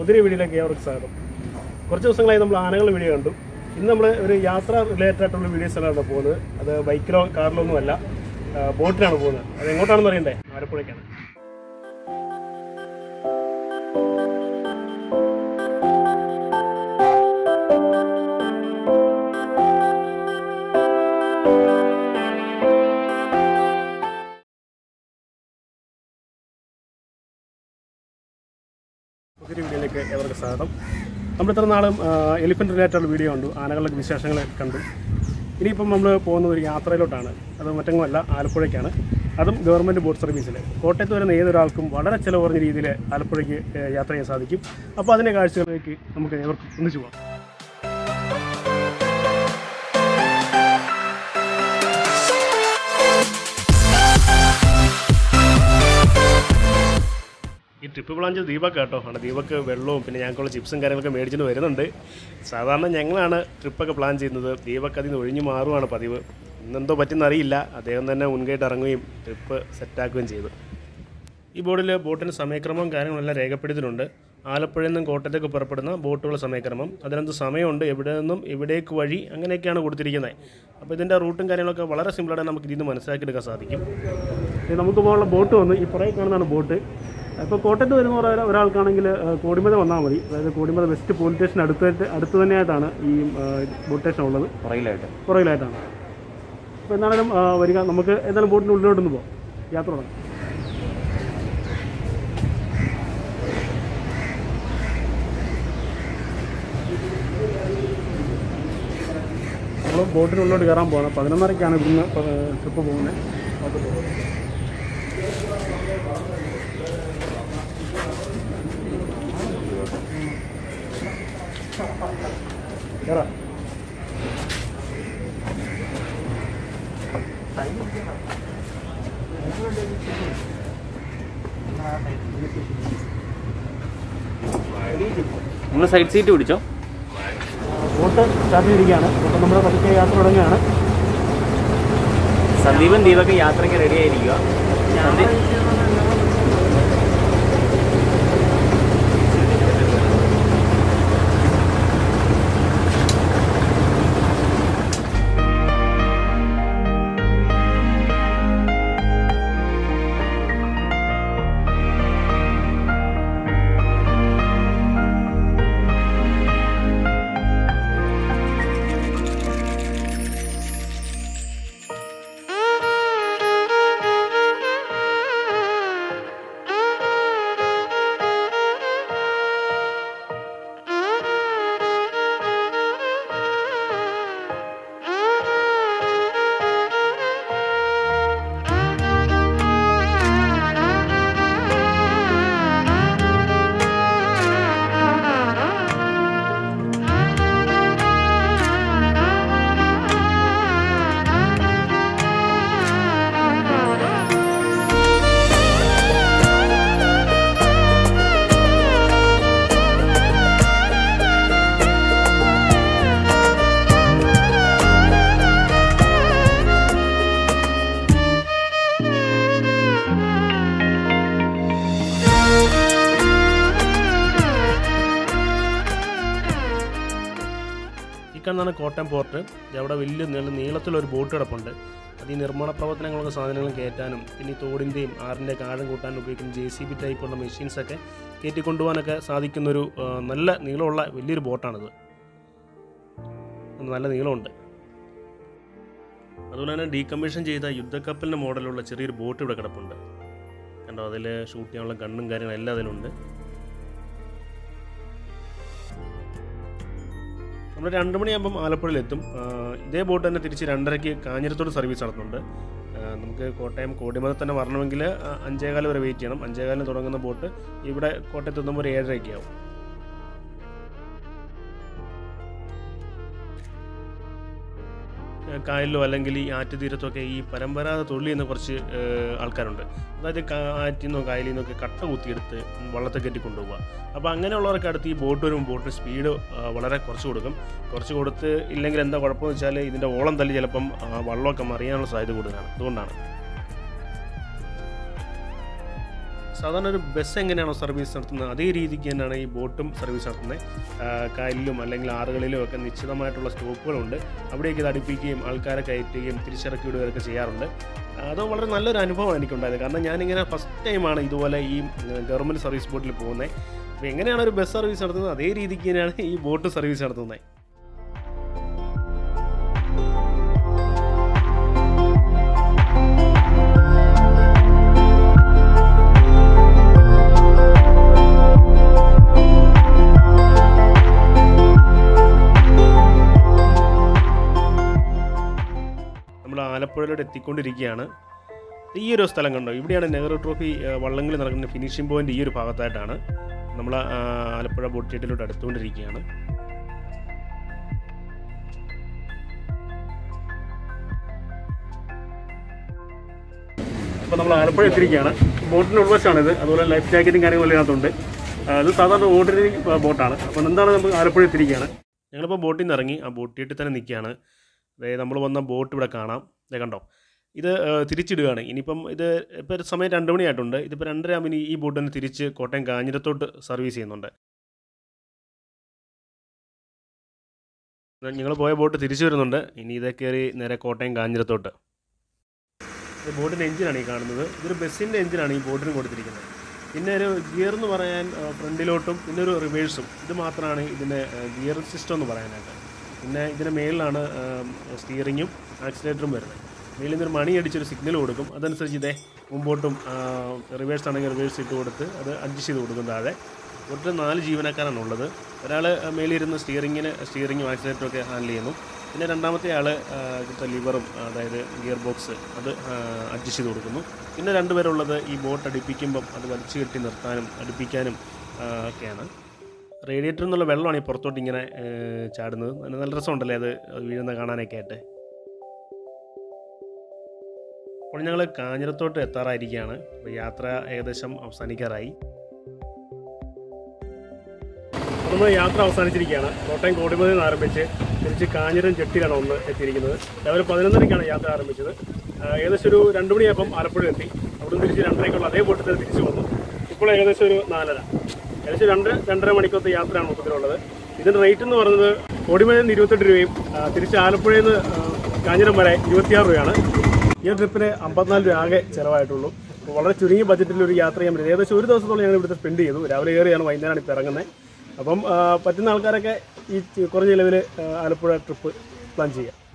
പുതിയ വീഡിയോയിലേക്ക് ഏവർക്ക് സ്വാഗതം കുറച്ച് ദിവസങ്ങളായി നമ്മൾ ആനകളുടെ വീഡിയോ കണ്ടു ഇന്ന് നമ്മൾ ഒരു യാത്ര റിലേറ്റഡ് ആയിട്ടുള്ള വീഡിയോസിലാണ് പോകുന്നത് അത് ബൈക്കിലോ കാറിലോ ഒന്നുമല്ല ആ, ബോട്ടിലാണ് പോകുന്നത് അത് എങ്ങോട്ടാണെന്ന് അറിയണ്ടേ ആലപ്പുഴയ്ക്കാണ് പുതിയൊരു വീഡിയോയിലേക്ക് ഏവർക്ക് സ്വാഗതം നമ്മൾ ഇത്ര നാളും എലിഫൻറ്റ് റിലേറ്റഡ് വീഡിയോ കണ്ടു ആനകളുടെ വിശേഷങ്ങൾ കണ്ടു ഇനിയിപ്പം നമ്മൾ പോകുന്ന ഒരു യാത്രയിലോട്ടാണ് അത് മറ്റെങ്ങുമല്ല ആലപ്പുഴയ്ക്കാണ് അതും ഗവൺമെൻറ് ബോട്ട് സർവീസിൽ കോട്ടയത്ത് വരുന്ന ഏതൊരാൾക്കും വളരെ ചിലവ് കുറഞ്ഞ രീതിയിൽ ആലപ്പുഴയ്ക്ക് ഏഹ്, യാത്ര ചെയ്യാൻ സാധിക്കും അപ്പോൾ അതിൻ്റെ കാഴ്ചകളിലേക്ക് നമുക്ക് ഏവർക്കും ഒന്നിച്ചു പോകാം ഈ ട്രിപ്പ് പ്ലാൻ ചെയ്ത് ദീപക് കേട്ടോ ആണ് ദീപക് വെള്ളവും പിന്നെ ഞങ്ങൾക്കുള്ള ചിപ്സും കാര്യങ്ങളൊക്കെ മേടിച്ചിട്ട് വരുന്നുണ്ട് സാധാരണ ഞങ്ങളാണ് ട്രിപ്പൊക്കെ പ്ലാൻ ചെയ്യുന്നത് ദീപക് അതിൽ നിന്ന് ഒഴിഞ്ഞു മാറുകയാണ് പതിവ് ഇന്നെന്തോ പറ്റുന്നറിയില്ല അദ്ദേഹം തന്നെ മുൻകൈയിട്ട് ഇറങ്ങുകയും ട്രിപ്പ് സെറ്റാക്കുകയും ചെയ്തു ഈ ബോർഡിൽ ബോട്ടിന് സമയക്രമവും കാര്യങ്ങളെല്ലാം രേഖപ്പെടുത്തിയിട്ടുണ്ട് ആലപ്പുഴയിൽ നിന്നും കോട്ടയത്തേക്ക് പുറപ്പെടുന്ന ബോട്ടുകളുടെ സമയക്രമം അതിനകത്ത് സമയമുണ്ട് എവിടെ നിന്നും എവിടേക്ക് വഴി അങ്ങനെയൊക്കെയാണ് കൊടുത്തിരിക്കുന്നത് അപ്പോൾ ഇതിൻ്റെ റൂട്ടും കാര്യങ്ങളൊക്കെ വളരെ സിമ്പിളായിട്ട് നമുക്ക് ഇതിൽ നിന്ന് മനസ്സിലാക്കിയെടുക്കാൻ സാധിക്കും ഇത് നമുക്ക് പോകാനുള്ള ബോട്ട് വന്ന് ഈ പുറകെ കാണുന്നതാണ് ബോട്ട് ഇപ്പോൾ കോട്ടയത്ത് വരുന്ന ഒരാ- ഒരാൾക്കാണെങ്കിൽ ആ, കോടിമത വന്നാൽ മതി അതായത് കോടിമത വെസ്റ്റ് പോലീസ് സ്റ്റേഷൻ അടുത്തായിട്ട് അടുത്ത് തന്നെയായിട്ടാണ് ഈ ആ, ബോട്ട് സ്റ്റേഷൻ ഉള്ളത് പുറകിലായിട്ട് പുറകിലായിട്ടാണ് അപ്പോൾ എന്നാലും ആ, വരിക നമുക്ക് ഏതായാലും ബോട്ടിൻ്റെ ഉള്ളിലോട്ടൊന്ന് പോകാം യാത്ര തുടങ്ങാം നമ്മൾ ബോട്ടിനുള്ളിലോട്ട് കയറാൻ പോകണം പതിനൊന്നരയ്ക്കാണ് ഇവിടുന്ന് ട്രിപ്പ് പോകുന്നത് അങ്ങോട്ട് പോകും കയറാം നിങ്ങൾ സൈഡ് സീറ്റ് പിടിച്ചോ ബോട്ട് സ്റ്റാർട്ട് ചെയ്തിരിക്കുകയാണ് അപ്പോൾ നമ്മൾ പതുക്കെ യാത്ര തുടങ്ങുകയാണ് സന്ദീപൻ ദീപക്ക് യാത്രയ്ക്ക് റെഡി ആയിരിക്കുക സന്ദീപ് ഈ കാണുന്നതാണ് കോട്ടയം പോർട്ട് ഇത് അവിടെ വലിയ നീള നീളത്തിലൊരു ബോട്ട് കിടപ്പുണ്ട് അത് ഈ നിർമ്മാണ പ്രവർത്തനങ്ങളൊക്കെ സാധനങ്ങളും കയറ്റാനും പിന്നെ ഈ തോടിൻ്റെയും ആറിൻ്റെയൊക്കെ ആഴം കൂട്ടാനും ഉപയോഗിക്കുന്ന ജെ സി ബി ടൈപ്പുള്ള മെഷീൻസൊക്കെ കയറ്റി കൊണ്ടുപോകാനൊക്കെ സാധിക്കുന്നൊരു ആ, നല്ല നീളമുള്ള വലിയൊരു ബോട്ടാണിത് നല്ല നീളമുണ്ട് അതുപോലെ തന്നെ ഡീകമ്മീഷൻ ചെയ്ത യുദ്ധക്കപ്പലിൻ്റെ മോഡലുള്ള ചെറിയൊരു ബോട്ട് ഇവിടെ കിടപ്പുണ്ട് കണ്ടോ അതിൽ ഷൂട്ട് ചെയ്യാനുള്ള ഗണ്ണും കാര്യങ്ങളും എല്ലാം അതിലുണ്ട് നമ്മൾ രണ്ട് മണിയാകുമ്പം ആലപ്പുഴയിലെത്തും ആ, ഇതേ ബോട്ട് തന്നെ തിരിച്ച് രണ്ടരയ്ക്ക് കാഞ്ഞിരത്തോട് സർവീസ് നടത്തുന്നുണ്ട് ആ, നമുക്ക് കോട്ടയം കോടിമത തന്നെ വരണമെങ്കിൽ ആ, അഞ്ചേകാല് വരെ വെയിറ്റ് ചെയ്യണം അഞ്ചേകാലിന് തുടങ്ങുന്ന ബോട്ട് ഇവിടെ കോട്ടയത്ത് എത്തുമ്പോൾ ഒരു ഏഴരയ്ക്ക് ആവും ഏഹ് കായലിലോ അല്ലെങ്കിൽ ഈ ആറ്റുതീരത്തൊക്കെ ഈ പരമ്പരാഗത തൊഴിൽ ചെയ്യുന്ന കുറച്ച് ഏഹ് ആൾക്കാരുണ്ട് അതായത് കാ- ആറ്റിൽ നിന്നോ കായലിൽ നിന്നൊക്കെ കട്ട കുത്തിയെടുത്ത് വള്ളത്തെ കയറ്റി കൊണ്ടുപോകുക അപ്പോൾ അങ്ങനെയുള്ളവർക്ക് അടുത്ത് ഈ ബോട്ട് വരുമ്പോൾ ബോട്ടിന് സ്പീഡ് വളരെ കുറച്ച് കൊടുക്കും കുറച്ച് കൊടുത്ത് ഇല്ലെങ്കിൽ എന്താ കുഴപ്പമെന്ന് വെച്ചാൽ ഇതിൻ്റെ ഓളം തല്ലി ചിലപ്പം ആ, വള്ളമൊക്കെ മറിയാനുള്ള സാധ്യത കൂടുതലാണ് അതുകൊണ്ടാണ് സാധാരണ ഒരു ബസ് എങ്ങനെയാണോ സർവീസ് നടത്തുന്നത് അതേ രീതിക്ക് തന്നെയാണ് ഈ ബോട്ടും സർവീസ് നടത്തുന്നത് ആ, കായലിലും അല്ലെങ്കിൽ ആറുകളിലും ഒക്കെ നിശ്ചിതമായിട്ടുള്ള സ്റ്റോപ്പുകളുണ്ട് അവിടേക്ക് ഇത് അടുപ്പിക്കുകയും ആൾക്കാരെ കയറ്റുകയും തിരിച്ചിറക്കി വിടുകയൊക്കെ ചെയ്യാറുണ്ട് അത് വളരെ നല്ലൊരു അനുഭവമാണ് എനിക്കുണ്ടായത് കാരണം ഞാനിങ്ങനെ ഫസ്റ്റ് ടൈമാണ് ഇതുപോലെ ഈ ഗവൺമെൻറ് സർവീസ് ബോട്ടിൽ പോകുന്നത് അപ്പോൾ എങ്ങനെയാണ് ഒരു ബസ് സർവീസ് നടത്തുന്നത് അതേ രീതിക്ക് തന്നെയാണ് ഈ ബോട്ട് സർവീസ് നടത്തുന്നത് നമ്മൾ ആലപ്പുഴയിലോട്ട് എത്തിക്കൊണ്ടിരിക്കുകയാണ് ഈ ഒരു സ്ഥലം കണ്ടോ ഇവിടെയാണ് നെഹ്റു ട്രോഫി ആ, വള്ളംകളി നടക്കുന്ന ഫിനിഷിംഗ് പോയിന്റ് ഈ ഒരു ഭാഗത്തായിട്ടാണ് നമ്മൾ ആ, ആലപ്പുഴ ബോട്ടിയേറ്റിലോട്ട് അടുത്തുകൊണ്ടിരിക്കുകയാണ് അപ്പോൾ നമ്മൾ ആലപ്പുഴ എത്തിയിരിക്കുകയാണ് ബോട്ടിൻ്റെ ഉൾവശമാണിത് അതുപോലെ ലൈഫ് ജാക്കറ്റും കാര്യങ്ങളും ഇതിനകത്തുണ്ട് ആ, ഇത് സാധാരണ ഓർഡിനറി ബോട്ടാണ് അപ്പോൾ എന്താണ് നമ്മൾ ആലപ്പുഴ എത്തിയിരിക്കുകയാണ് ഞങ്ങളിപ്പോൾ ബോട്ടിൽ നിന്ന് ഇറങ്ങി ആ ബോട്ടിയിട്ട് തന്നെ നിൽക്കുകയാണ് അതായത് നമ്മൾ വന്ന ബോട്ട് ഇവിടെ കാണാം ദേ കണ്ടോ ഇത് ആ, തിരിച്ചിടുകയാണ് ഇനിയിപ്പം ഇത് ഇപ്പോൾ ഒരു സമയം രണ്ട് മണിയായിട്ടുണ്ട് ഇതിപ്പോൾ രണ്ടര ആകുമ്പോൾ ഇനി ഈ ബോട്ട് തന്നെ തിരിച്ച് കോട്ടയം കാഞ്ഞിരത്തോട്ട് സർവീസ് ചെയ്യുന്നുണ്ട് ഞങ്ങൾ പോയ ബോട്ട് തിരിച്ചു വരുന്നുണ്ട് ഇനി ഇതേ കയറി നേരെ കോട്ടയം കാഞ്ഞിരത്തോട്ട് ഇത് ബോട്ടിൻ്റെ എഞ്ചിനാണ് ഈ കാണുന്നത് ഇതൊരു ബസ്സിൻ്റെ എഞ്ചിനാണ് ഈ ബോട്ടിന് കൊടുത്തിരിക്കുന്നത് പിന്നെ ഒരു ഗിയർ എന്ന് പറയാൻ ആ, ഫ്രണ്ടിലോട്ടും പിന്നെ ഒരു റിവേഴ്സും ഇത് മാത്രമാണ് ഇതിൻ്റെ ഗിയർ സിസ്റ്റം എന്ന് പറയാനായിട്ട് പിന്നെ ഇതിന് മേളിലാണ് സ്റ്റിയറിങ്ങും ആക്സിലേറ്ററും വരുന്നത് മേളിൽ നിന്നൊരു മണി അടിച്ചൊരു സിഗ്നൽ കൊടുക്കും അതനുസരിച്ച് ഇതേ മുമ്പോട്ടും റിവേഴ്സ് ആണെങ്കിൽ റിവേഴ്സ് ഇട്ട് കൊടുത്ത് അത് അഡ്ജസ്റ്റ് ചെയ്ത് കൊടുക്കും താഴെ ഒട്ട് നാല് ജീവനക്കാരാണ് ഉള്ളത് ഒരാൾ മേളിലിരുന്ന് സ്റ്റിയറിങ്ങിന് സ്റ്റിയറിങ്ങും ആക്സിലേറ്ററും ഒക്കെ ഹാൻഡിൽ ചെയ്യുന്നു പിന്നെ രണ്ടാമത്തെ ആൾ ഇവിടുത്തെ ലിവറും അതായത് ഗിയർ ബോക്സ് അത് അഡ്ജസ്റ്റ് ചെയ്ത് കൊടുക്കുന്നു പിന്നെ രണ്ടുപേരുള്ളത് ഈ ബോട്ട് അടുപ്പിക്കുമ്പം അത് വലിച്ചു കെട്ടി നിർത്താനും അടുപ്പിക്കാനും ആ, ഒക്കെയാണ് റേഡിയേറ്ററിൽ നിന്നുള്ള വെള്ളമാണ് ഈ പുറത്തോട്ട് ഇങ്ങനെ ഏ, ചാടുന്നത് നല്ല നല്ല രസമുണ്ടല്ലേ അത് വീഴുന്ന കാണാനൊക്കെ ആയിട്ട് അപ്പോൾ ഞങ്ങൾ കാഞ്ഞിരത്തോട്ട് എത്താറായിരിക്കുകയാണ് അപ്പോൾ യാത്ര ഏകദേശം അവസാനിക്കാറായി നമ്മൾ യാത്ര അവസാനിച്ചിരിക്കുകയാണ് കോട്ടയം കോടിമതിൽ നിന്ന് ആരംഭിച്ച് തിരിച്ച് കാഞ്ഞിരം ചെട്ടിയിലാണ് ഒന്ന് എത്തിയിരിക്കുന്നത് രാവിലെ പതിനൊന്നരയ്ക്കാണ് യാത്ര ആരംഭിച്ചത് ആ, ഏകദേശം ഒരു രണ്ട് മണിയായപ്പം ആലപ്പുഴ എത്തി അവിടുന്ന് തിരിച്ച് രണ്ടരയ്ക്കുള്ള അതേ ബോട്ടിൽ തന്നെ തിരിച്ചു വന്നു ഇപ്പോൾ ഏകദേശം ഒരു നാലര ഏകദേശം രണ്ട് രണ്ടര മണിക്കൂറത്തെ യാത്രയാണ് മൊത്തത്തിലുള്ളത് ഇതിൻ്റെ റേറ്റ് എന്ന് പറയുന്നത് കോടിമതിൽ നിന്ന് ഇരുപത്തെട്ട് രൂപയും ആ, തിരിച്ച് ആലപ്പുഴയിൽ നിന്ന് ആ, കാഞ്ഞിരം വരെ ഇരുപത്തിയാറ് രൂപയാണ് ഈ ട്രിപ്പിന് അമ്പത്തിനാല് രൂപ ആകെ ചിലവായിട്ടുള്ളൂ അപ്പോൾ വളരെ ചുരുങ്ങിയ ബജറ്റിൽ ഒരു യാത്ര ചെയ്യാൻ പറ്റും ഏകദേശം ഒരു ദിവസത്തോളം ഞങ്ങൾ ഇവിടുത്തെ സ്പെൻഡ് ചെയ്തു രാവിലെ കയറിയാണ് വൈകുന്നേരമാണ് ഇപ്പോൾ ഇറങ്ങുന്നത് അപ്പം ആ, പറ്റുന്ന ആൾക്കാരൊക്കെ ഈ ചി- കുറഞ്ഞ ചിലവിൽ ആലപ്പുഴ ട്രിപ്പ് പ്ലാൻ ചെയ്യാം